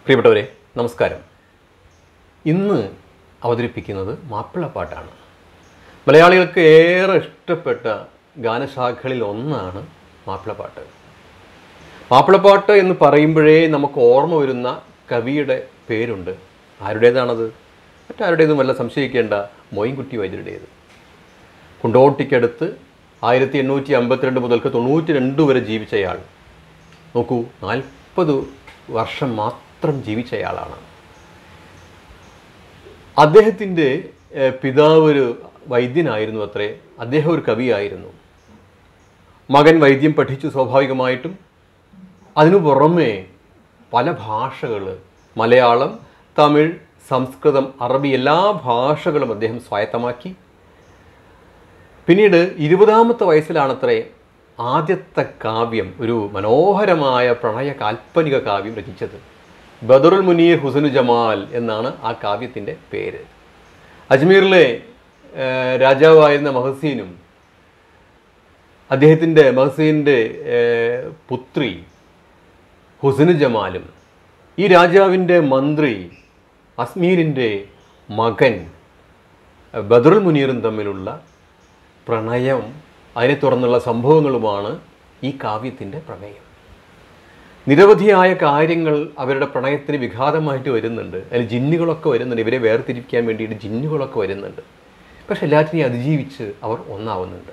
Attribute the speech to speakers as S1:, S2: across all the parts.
S1: പ്രിയപ്പെട്ടവരെ നമസ്കാരം ഇന്ന് അവതരിപ്പിക്കുന്നത് മാപ്പിളപ്പാട്ടാണ് മലയാളികൾക്ക് ഏറെ ഇഷ്ടപ്പെട്ട ഗാനശാഖകളിൽ ഒന്നാണ് മാപ്പിളപ്പാട്ട് മാപ്പിളപ്പാട്ട് എന്ന് പറയുമ്പോഴേ നമുക്ക് ഓർമ്മ വരുന്ന കവിയുടെ പേരുണ്ട് ആരുടേതാണത് മറ്റാരുടേതുമല്ല സംശയിക്കേണ്ട മൊയിൻകുട്ടി വൈദ്യരുടേത് കുണ്ടോട്ടിക്കടുത്ത് ആയിരത്തി എണ്ണൂറ്റി അമ്പത്തിരണ്ട് മുതൽക്ക് തൊണ്ണൂറ്റി രണ്ട് വരെ ജീവിച്ചയാൾ നോക്കൂ നാൽപ്പത് വർഷം മാത്രം ജീവിച്ചയാളാണ് അദ്ദേഹത്തിൻ്റെ ഏഹ്, പിതാവ് ഒരു വൈദ്യനായിരുന്നു അത്രേ അദ്ദേഹം ഒരു കവിയായിരുന്നു മകൻ വൈദ്യം പഠിച്ചു സ്വാഭാവികമായിട്ടും അതിനു പുറമേ പല ഭാഷകൾ മലയാളം തമിഴ് സംസ്കൃതം അറബി എല്ലാ ഭാഷകളും അദ്ദേഹം സ്വായത്തമാക്കി പിന്നീട് ഇരുപതാമത്തെ വയസ്സിലാണത്രേ ആദ്യത്തെ കാവ്യം ഒരു മനോഹരമായ പ്രണയ കാൽപ്പനിക കാവ്യം രചിച്ചത് ബദറുൽ മുനീർ ഹുസനു ജമാൽ എന്നാണ് ആ കാവ്യത്തിൻ്റെ പേര് അജ്മീറിലെ ഏഹ്, രാജാവായിരുന്ന മഹസീനും അദ്ദേഹത്തിൻ്റെ മഹസീൻ്റെ ഏഹ്, പുത്രി ഹുസനു ജമാലും ഈ രാജാവിൻ്റെ മന്ത്രി അസ്മീരിൻ്റെ മകൻ ബദറുൽ മുനീറും തമ്മിലുള്ള പ്രണയം അതിനെ തുടർന്നുള്ള സംഭവങ്ങളുമാണ് ഈ കാവ്യത്തിൻ്റെ പ്രമേയം നിരവധിയായ കാര്യങ്ങൾ അവരുടെ പ്രണയത്തിന് വിഘാതമായിട്ട് വരുന്നുണ്ട് അതിൽ ജിന്നുകളൊക്കെ വരുന്നുണ്ട് ഇവരെ വേർതിരിക്കാൻ വേണ്ടിയിട്ട് ജിന്നുകളൊക്കെ വരുന്നുണ്ട് പക്ഷെ എല്ലാറ്റിനെയും അതിജീവിച്ച് അവർ ഒന്നാവുന്നുണ്ട്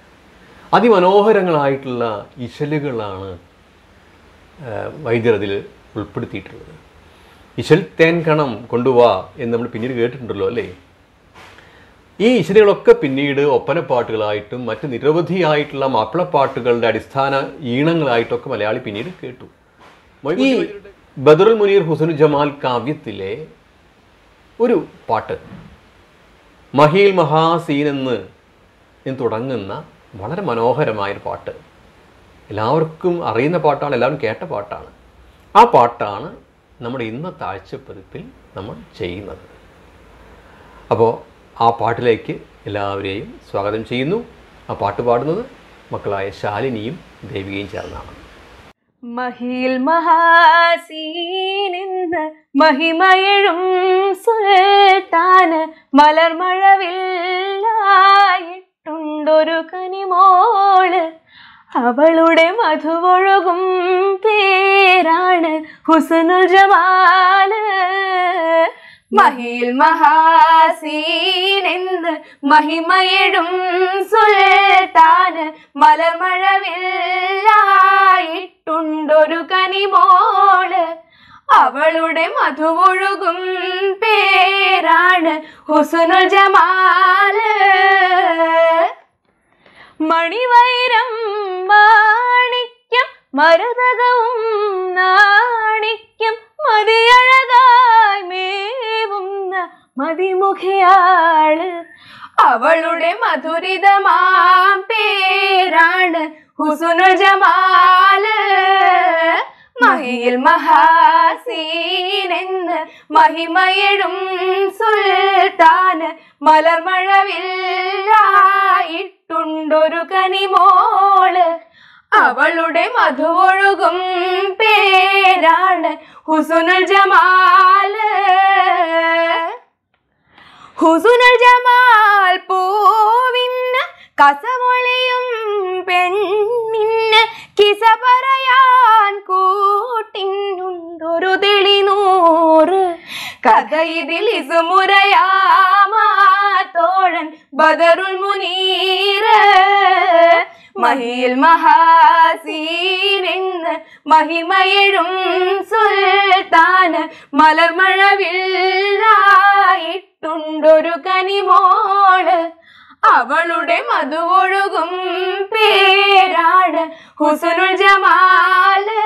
S1: അതിമനോഹരങ്ങളായിട്ടുള്ള ഇശലുകളാണ് വൈദ്യർ അതിൽ ഉൾപ്പെടുത്തിയിട്ടുള്ളത് ഇശൽ തേൻ കണം കൊണ്ടുവാ എന്ന് നമ്മൾ പിന്നീട് കേട്ടിട്ടുണ്ടല്ലോ അല്ലേ ഈ ഇശലുകളൊക്കെ പിന്നീട് ഒപ്പനപ്പാട്ടുകളായിട്ടും മറ്റ് നിരവധിയായിട്ടുള്ള മാപ്പിളപ്പാട്ടുകളുടെ അടിസ്ഥാന ഈണങ്ങളായിട്ടൊക്കെ മലയാളി പിന്നീട് കേട്ടു ഈ ബദറുൽ മുനീർ ഹുസനു ജമാൽ കാവ്യത്തിലെ ഒരു പാട്ട് മഹീൽ മഹാസീൻ എന്ന് എന്ന് തുടങ്ങുന്ന വളരെ മനോഹരമായൊരു പാട്ട് എല്ലാവർക്കും അറിയുന്ന പാട്ടാണ് എല്ലാവരും കേട്ട പാട്ടാണ് ആ പാട്ടാണ് നമ്മുടെ ഇന്നത്തെ ആഴ്ചപ്പതിപ്പിൽ നമ്മൾ ചെയ്യുന്നത് അപ്പോൾ ആ പാട്ടിലേക്ക് എല്ലാവരെയും സ്വാഗതം ചെയ്യുന്നു ആ പാട്ട് പാടുന്നത് മക്കളായ ശാലിനിയും ദേവികയും ചേർന്നാണ്
S2: മഹിൽ മഹാസീനിന്ന് മഹിമയഴും സുൽത്താന് മലർമഴവില്ലായിട്ടുണ്ടൊരു കനിമോള് അവളുടെ മധുവൊഴുകും പേരാണ് ഹുസനുൽ ജമാല് മഹിൽ മഹാസീനെന്ന് മഹിമയഴും സുൽത്താന് മലർമഴവില്ലായിട്ടുണ്ടൊരു കനിമോള് അവളുടെ മധുവൊഴുകും പേരാണ് ഹുസനുൽ ജമാല് മണിവൈരം മാണിക്യം മരതകവും നാണിക്യം മതിയഴകായി മേവുന്ന മതിമുഖിയാള് അവളുടെ മധുരിതമാം പേരാണ് ഹുസുനുൽ ജമാല് മഹിയിൽ മഹാസീനെന്ന് മഹിമയഴും സുൽത്താന് മലർമഴവില്ലായിട്ടുണ്ടൊരു കനിമോള് അവളുടെ മധുവൊഴുകും പേരാണ് ഹുസുനുൽ ജമാല് ഹുസുനുൽ ജമാൽ പൂവിന് കസവൊളിയും പെണ്ണിന് കിസ പറയാൻ കൂട്ടിനുണ്ടൊരു തെളിനൂറ് കഥ ഇതിൽ ഇസുമുറയാമാത്തോഴൻ ബദറുൽ മുനീറ് മഹിയിൽ മഹാസീനെന്ന് മഹിമയഴും സുൽത്താന് മലർമഴവില്ലായിട്ടുണ്ടൊരു കനിമോള് അവളുടെ മധുവൊഴുകും പേരാണ് ഹുസനുൽ ജമാല്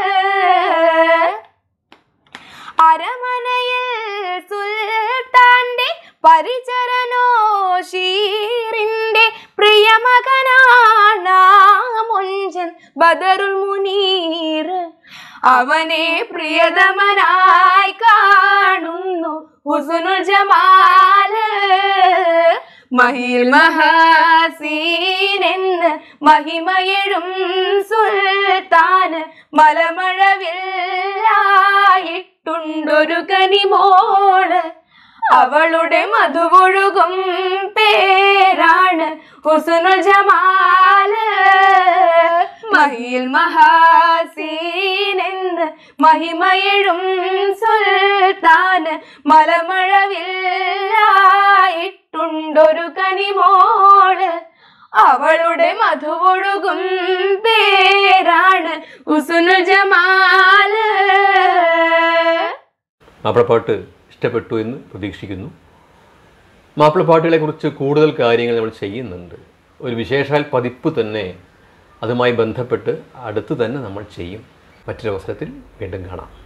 S2: അരമനയിൽ സുൽത്താന്റെ പരിചരനോ ഷീറിന്റെ പ്രിയമകനാണ് മൊഞ്ചൻ ബദറുൽ മുനീർ അവനെ പ്രിയതമനായി കാണുന്നു ഹുസുനുൽ ജമാല് മഹിൽ മഹാസീനെന്ന് മഹിമയഴും സുൽത്താന് മലമഴവില്ലായിട്ടു ആയിട്ടുണ്ടൊരു കനിമോള് അവളുടെ മധുവൊഴുകും പേരാണ് ഹുസുനുൽ ജമാല് മഹിയിൽ മഹാസീൻ എന്ന് മഹിമയെഴും സുൽത്താന് മലമഴവില്ലായിട്ടുണ്ടൊരു കനിമോള് അവളുടെ മധുവൊഴുകും പേരാണ് ഹുസുനുൽ ജമാല്
S1: മാപ്പിളപ്പാട്ട് ഇഷ്ടപ്പെട്ടു എന്ന് പ്രതീക്ഷിക്കുന്നു മാപ്പിളപ്പാട്ടുകളെ കുറിച്ച് കൂടുതൽ കാര്യങ്ങൾ നമ്മൾ ചെയ്യുന്നുണ്ട് ഒരു വിശേഷാൽ പതിപ്പ് തന്നെ അതുമായി ബന്ധപ്പെട്ട് അടുത്ത് തന്നെ നമ്മൾ ചെയ്യും മറ്റൊരവസരത്തിൽ വീണ്ടും കാണാം